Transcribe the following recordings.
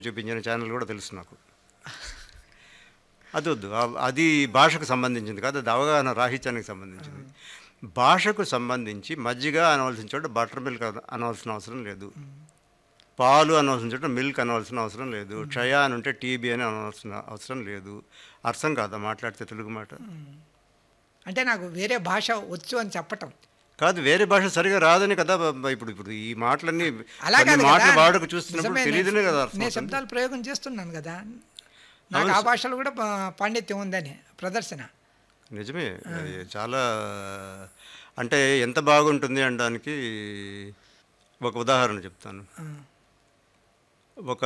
చూపించిన ఛానల్ కూడా తెలుసు నాకు అది వద్దు ఆ- అది భాషకు సంబంధించింది కాదు అది అవగాహన రాహిత్యానికి సంబంధించింది భాషకు సంబంధించి మజ్జిగ అనవలసిన చోట బటర్ మిల్క్ అన- అనవలసిన అవసరం లేదు పాలు అనవలసిన చోట మిల్క్ అనవలసిన అవసరం లేదు క్షయ అని ఉంటే టీబీ అని అనవలసిన అవసరం లేదు అర్థం కాదా మాట్లాడితే తెలుగు మాట అంటే నాకు వేరే భాష వచ్చు అని చెప్పటం కాదు వేరే భాష సరిగా రాదని కదా బ- బ- ఇప్పుడు ఇప్పుడు ఈ మాటలన్నీ అలా కొన్ని కాదు మాటలు కదా. వాడుకు చూస్తున్నప్పుడు నిజమే, తెలియదునే నేను- కదా అర్థం నేను అవుతుంది. శబ్దాలు ప్రయోగం చేస్తున్నాను కదా నాకు ఆ భాషలో కూడా పా- పాండిత్యం ఉందని ప్రదర్శన నిజమే అది చాలా అంటే ఎంత బాగుంటుంది అనడానికి ఒక ఉదాహరణ చెప్తాను ఆ, ఒక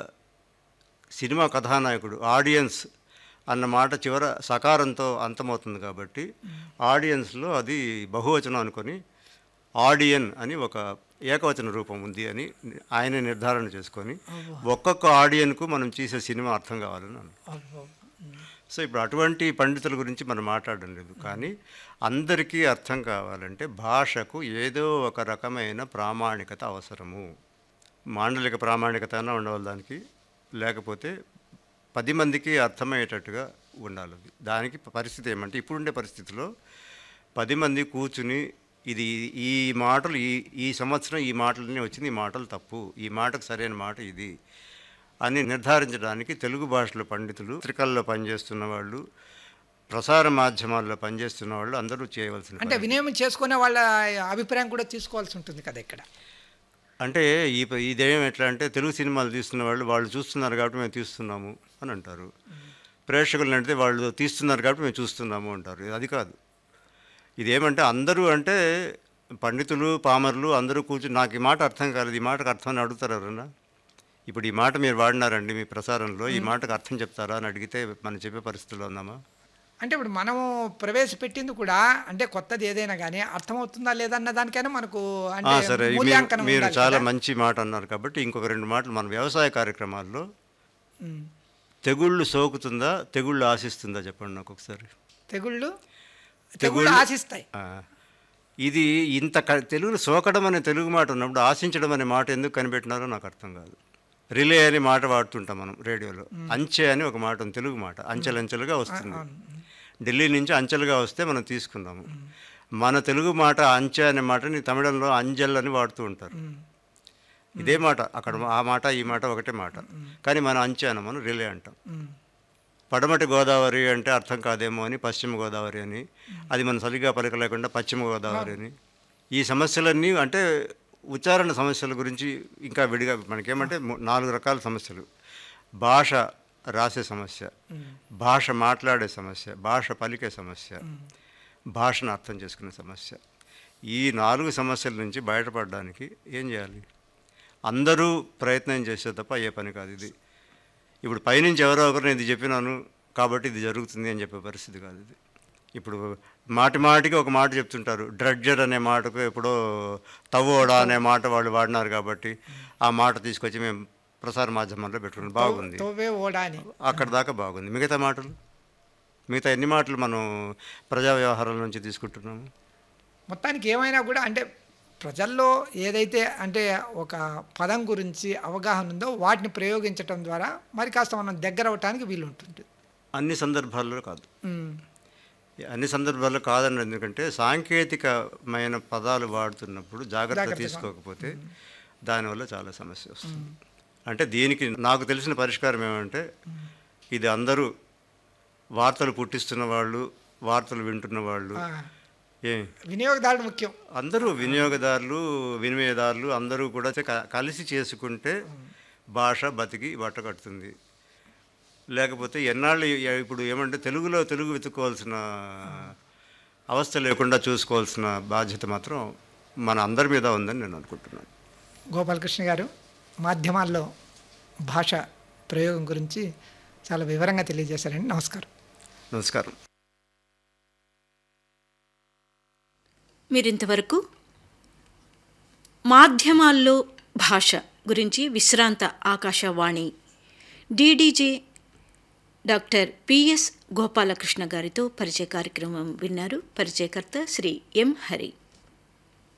సినిమా కథానాయకుడు ఆడియన్స్ అన్న మాట చివర సకారంతో అంతమవుతుంది కాబట్టి ఆడియన్స్లో అది బహువచనం అనుకొని ఆడియన్ అని ఒక ఏకవచన రూపం ఉంది అని ఆయన నిర్ధారణ చేసుకొని ఒక్కొక్క ఆడియన్కు మనం చేసే సినిమా అర్థం కావాలని అన్నాడు అబ్బో. సో ఇప్పుడు అటువంటి పండితుల గురించి మనం మాట్లాడడం లేదు కానీ అందరికీ అర్థం కావాలంటే భాషకు ఏదో ఒక రకమైన ప్రామాణికత అవసరము మాండలిక ప్రామాణికత అయినా ఉండవాలి దానికి లేకపోతే పది మందికి అర్థమయ్యేటట్టుగా ఉండాలి అది. దానికి పరిస్థితి ఏమంటే ఇప్పుడుండే పరిస్థితిలో పది మంది కూర్చుని ఇది ఈ మాటలు ఈ ఈ సంవత్సరం ఈ మాటలన్నీ వచ్చింది ఈ మాటలు తప్పు ఈ మాటకు సరైన మాట ఇది అని నిర్ధారించడానికి తెలుగు భాషలో పండితులు పత్రికల్లో పనిచేస్తున్న వాళ్ళు ప్రసార మాధ్యమాల్లో పనిచేస్తున్న వాళ్ళు అందరూ చేయవలసిన అంటే పని. వినియోగం చేసుకునే వాళ్ళ అభిప్రాయం కూడా తీసుకోవాల్సి ఉంటుంది కదా ఇక్కడ అంటే ఈ ప- ఇదేం ఎట్లా అంటే తెలుగు సినిమాలు తీస్తున్న వాళ్ళు వాళ్ళు చూస్తున్నారు కాబట్టి మేము తీస్తున్నాము అని అంటారు ప్రేక్షకులు అంటే వాళ్ళు తీస్తున్నారు కాబట్టి మేము చూస్తున్నాము అంటారు అది కాదు ఇదేమంటే అందరూ అంటే పండితులు పామరులు అందరూ కూర్చుని నాకు ఈ మాట అర్థం కాలేదు ఈ మాటకు అర్థం అని అడుగుతారు ఎవరన్నా ఇప్పుడు ఈ మాట మీరు వాడినారండి మీ ప్రసారంలో ఈ మాటకు అర్థం చెప్తారా అని అడిగితే మనం చెప్పే పరిస్థితిలో ఉన్నామా అంటే ఇప్పుడు మనము ప్రవేశపెట్టింది కూడా అంటే కొత్తది ఏదైనా కానీ అర్థమవుతుందా లేదా అన్న దానికైనా మనకు ఆ, అంటే సరే మీరు- మూల్యాంకనం మీరు ఉండాలి చాలా కదా. మంచి మాట అన్నారు కాబట్టి ఇంకొక రెండు మాటలు మన వ్యవసాయ కార్యక్రమాల్లో ఉమ్. తెగుళ్ళు సోకుతుందా తెగుళ్ళు ఆశిస్తుందా చెప్పండి నాకు ఒకసారి తెగుళ్ళు తెగుళ్ళు తెగుళ్ళు- ఆశిస్తాయి ఆ, ఇది ఇంత క- తెలుగులో సోకడం అనే తెలుగు మాట ఉన్నప్పుడు ఆశించడం అనే మాట ఎందుకు కనిపెట్టినారో నాకు అర్థం కాదు రిలే అనే మాట వాడుతుంటాం మనం రేడియోలో అంచె అని ఒక మాట ఉంది తెలుగు మాట అంచెలంచెలుగా వస్తుంది ఢిల్లీ నుంచి అంచెలుగా వస్తే మనం తీసుకున్నాము మన తెలుగు మాట అంచె అనే మాటని తమిళంలో అంజల్ అని వాడుతూ ఉంటారు ఇదే మాట అక్కడ ఆ మాట ఈ మాట ఒకటే మాట కానీ మనం అంచె అనం మనం రిలే అంటాం ఉమ్. పడమటి గోదావరి అంటే అర్థం కాదేమో అని పశ్చిమ గోదావరి అని అది మనం సరిగా పలకలేకుండా పశ్చిమ గోదావరి అని ఈ సమస్యలన్నీ అంటే ఉచ్చారణ సమస్యల గురించి ఇంకా విడిగా మనకేమంటే ము- నాలుగు రకాల సమస్యలు భాష రాసే సమస్య భాష మాట్లాడే సమస్య భాష పలికే సమస్య భాషను అర్థం చేసుకునే సమస్య ఈ నాలుగు సమస్యల నుంచి బయటపడడానికి ఏం చేయాలి అందరూ ప్రయత్నం చేసే తప్ప అయ్యే పని కాదు ఇది ఇప్పుడు పైనుంచి ఎవరో ఒకరు నేను ఇది చెప్పినాను కాబట్టి ఇది జరుగుతుంది అని చెప్పే పరిస్థితి కాదు ఇది ఇప్పుడు మాటి మాటికి ఒక మాట చెప్తుంటారు డ్రడ్జర్ అనే మాటకు ఎప్పుడో తవ్వోడా అనే మాట వాళ్ళు వాడినారు కాబట్టి ఆ మాట తీసుకొచ్చి మేము ప్రసార మాధ్యమాల్లో పెట్టుకున్నాం బాగుంది తోవే ఓడా అని అక్కడ దాకా బాగుంది మిగతా మాటలు మిగతా ఎన్ని మాటలు మనం ప్రజా వ్యవహారాల నుంచి తీసుకుంటున్నాము మొత్తానికి ఏమైనా కూడా అంటే ప్రజల్లో ఏదైతే అంటే ఒక పదం గురించి అవగాహన ఉందో వాటిని ప్రయోగించటం ద్వారా మరి కాస్త మనం దగ్గర అవటానికి వీలు ఉంటుంది అన్ని సందర్భాల్లో కాదు ఉమ్. అన్ని సందర్భాల్లో కాదండి ఎందుకంటే సాంకేతికమైన పదాలు వాడుతున్నప్పుడు జాగ్రత్త జాగ్రత్తగా. తీసుకోకపోతే దానివల్ల చాలా సమస్య వస్తుంది అంటే దీనికి నాకు తెలిసిన పరిష్కారం ఏమంటే ఇది అందరూ వార్తలు పుట్టిస్తున్న వాళ్ళు వార్తలు వింటున్న వాళ్ళు ఆ, ఏ వినియోగదారుడు ముఖ్యం అందరూ వినియోగదారులు వినిమయదారులు అందరూ కూడా క- కలిసి చేసుకుంటే భాష బతికి బట్ట కట్టుతుంది లేకపోతే ఎన్నాళ్ళు ఎ- ఇప్పుడు ఏమంటే తెలుగులో తెలుగు వెతుక్కోవాల్సిన అవస్థ లేకుండా చూసుకోవాల్సిన బాధ్యత మాత్రం మన అందరి మీద ఉందని నేను అనుకుంటున్నాను గోపాలకృష్ణ గారు మాధ్యమాల్లో భాష ప్రయోగం గురించి చాలా వివరంగా తెలియజేశారండి నమస్కారం నమస్కారం మీరింతవరకు మాధ్యమాల్లో భాష గురించి విశ్రాంత Akashvani DDG doctor PS Gopalakrishna గారితో పరిచయ కార్యక్రమం విన్నారు పరిచయకర్త శ్రీ ఎం హరి